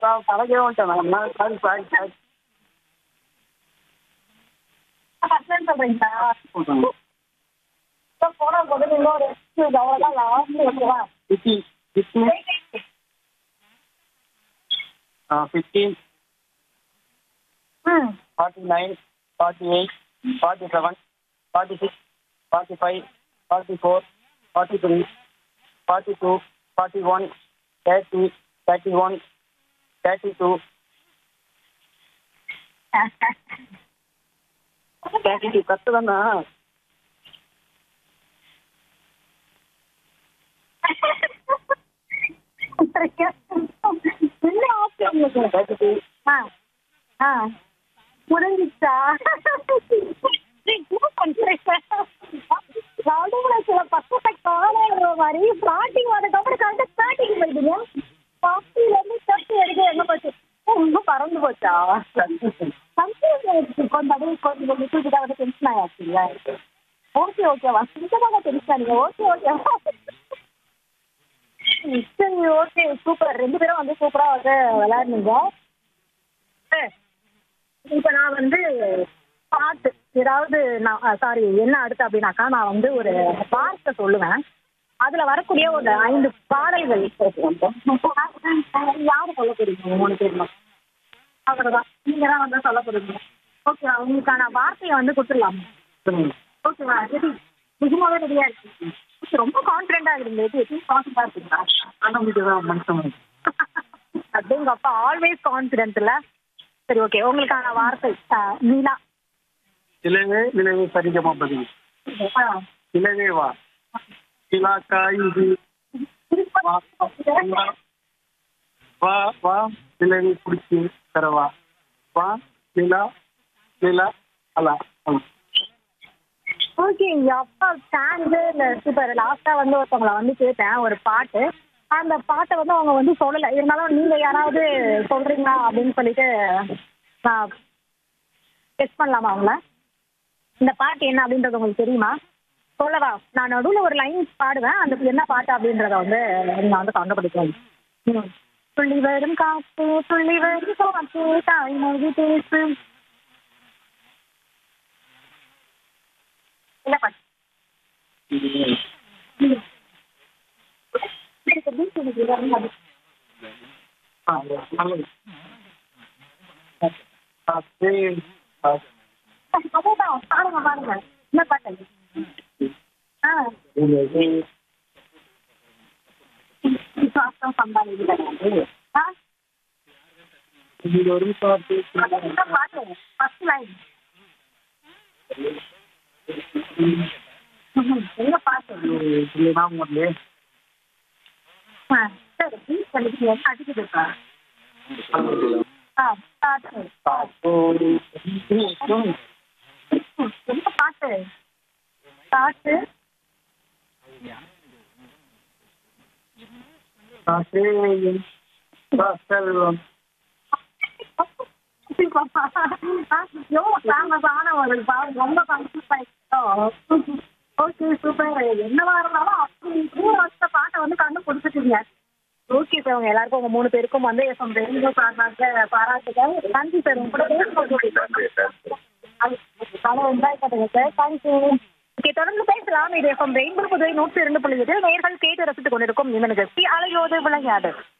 பழகவே மாட்டேன் மேடம் நான் sorry sorry sorry first சொல்றீங்களா இப்போ போன போது நீங்க ஒரு எக்ஸ்கியூஸ் அவ்வளோதான் லாஸ்ட் ஓகேவா ஃபிஃப்டீன் ஃபிஃப்டீன் ஃபிஃப்டீன் ம் forty nine forty eight forty seven forty six forty five forty four forty three forty two forty one thirty thirty one thirty two thirty two correct தானே என்ன option உங்களுக்கு thirty two ஆ ஆ முடிஞ்சிச்சா என்ன பண்றீங்க நடுவுல சில பக்கத்தை காணுற மாதிரி ஸ்டார்டிங் அதுக்கப்புறம் கரெக்டாக ஸ்டார்டிங் போயிடுங்க ஃபார்ட்டில இருந்து தேர்ட்டி வரைக்கும் என்ன போச்சு இன்னும் பறந்து போச்சா கன்ஃபியூஸ் ஆயிடுச்சு கொஞ்சம் அப்படியே கொஞ்சம் கொஞ்சம் தூக்கிட்டா வந்து டென்ஷன் ஆயாச்சு இல்லையா ஓகே ஓகேவா சுத்தமாக டென்ஷன் ஆனீங்க ஓகே ஓகேவா சரி ஓகே சூப்பர் ரெண்டு பேரும் வந்து சூப்பரா வந்து விளையாடுனீங்க இப்போ நான் வந்து பாட்டு ஏதாவது நான் சாரி என்ன அடுத்து அப்படின்னாக்கா நான் வந்து ஒரு வார்த்தை சொல்லுவேன் அதுல வரக்கூடிய ஒரு ஐந்து பாடல்கள் யாரு சொல்ல போறீங்க மூணு பேர் அவ்வளவுதான் நீங்க தான் வந்து சொல்ல போறீங்க ஓகேவா உங்களுக்கான வார்த்தையை வந்து கொடுத்துடலாமா ஓகேவா ரெடி நிஜமாவே ரெடியா இருக்கு ரொம்ப கான்ஃபிடென்டா இருக்கீங்க எப்படி எப்படி கான்ஃபிடென்டா இருக்கீங்களா ஆனம்பிக்கை தான் மனுஷன் அப்படிங்க அப்பா ஆல்வேஸ் கான்ஃபிடென்ட் இல்ல சரி ஓகே உங்களுக்கான வார்த்தை அஹ், நீலா இலவே இலவே சரிகமா பதில் ஆ. இலவே வா இலா காயுது வா வா, வா வா இலவே பிடிச்சி தரவா வா நிலா நிலா அலா அலா. ஓகே அப்பா ஸ்டாண்டு இந்த சூப்பர் லாஸ்டா வந்து ஒருத்தவங்கள வந்து கேட்டேன் ஒரு பாட்டு அந்த பாட்டை வந்து அவங்க வந்து சொல்லலை இருந்தாலும் நீங்க யாராவது சொல்றீங்களா அப்படின்னு சொல்லிட்டு நான் டெஸ்ட் பண்ணலாமா அவங்கள இந்த பாட்டு என்ன அப்படின்றது உங்களுக்கு தெரியுமா சொல்லவா நான் நடுவில் ஒரு லைன் பாடுவேன் அந்த என்ன பாட்டு அப்படின்றத வந்து நீங்க வந்து கண்டுபிடிக்கணும் ம். துள்ளி வரும் காத்து துள்ளி வரும் காத்து தாய்மொழி பேசு என்ன பாட்டு எனக்கு beat எனக்கு வர மாட்டேங்குது. ஆ, நல்லது. ஆ, சரி. ஆ, அதேதான் பாருங்க பாருங்க என்ன பாட்டு ஆ இலவே விசுவாசம் சம்பாதிக்கிறது ஆ இது ஒரு பாட்டு அது என்ன பாட்டு ஃபர்ஸ்ட் லைன் என்ன பாட்டு இதுதான் முதல்ல ஆ சரி ப்ளீஸ் பண்ணிக்கிறீங்க அடிக்குதுப்பா ஆ பாட்டு காத்தோடு வீசும் என்ன பாட்டு பாட்டு காற்றேயும் காத்தல்வம் எவ்வளோ ஃபேமஸ் ஆன ஒரு பாடம் ரொம்ப கன்ஃபியூஸ் ஆயிட்டோம் ஓகே சூப்பர் என்னவா இருந்தாலும் அப்படி இப்படியும் வச்ச பாட்டை வந்து கண்டுபிடிச்சிட்டீங்க ஓகே சார் உங்க எல்லாருக்கும் உங்க மூணு பேருக்கும் வந்து எஃப்எம் ரெண்டு பாராட்டு பாராட்டுகள் நன்றி சார் உங்க கூட பேசும்போது என்ஜாய் பண்ணுங்க சார் தேங்க்யூ ஓகே தொடர்ந்து பேசலாம் இது எஃப்எம் ரெயின்போ புதுவை நூற்றி இரண்டு புள்ளி எட்டு நேர்கள் கேட்டு ரசித்துக் கொண்டிருக்கும் இவனுக்கு அலையோடு விளையாடு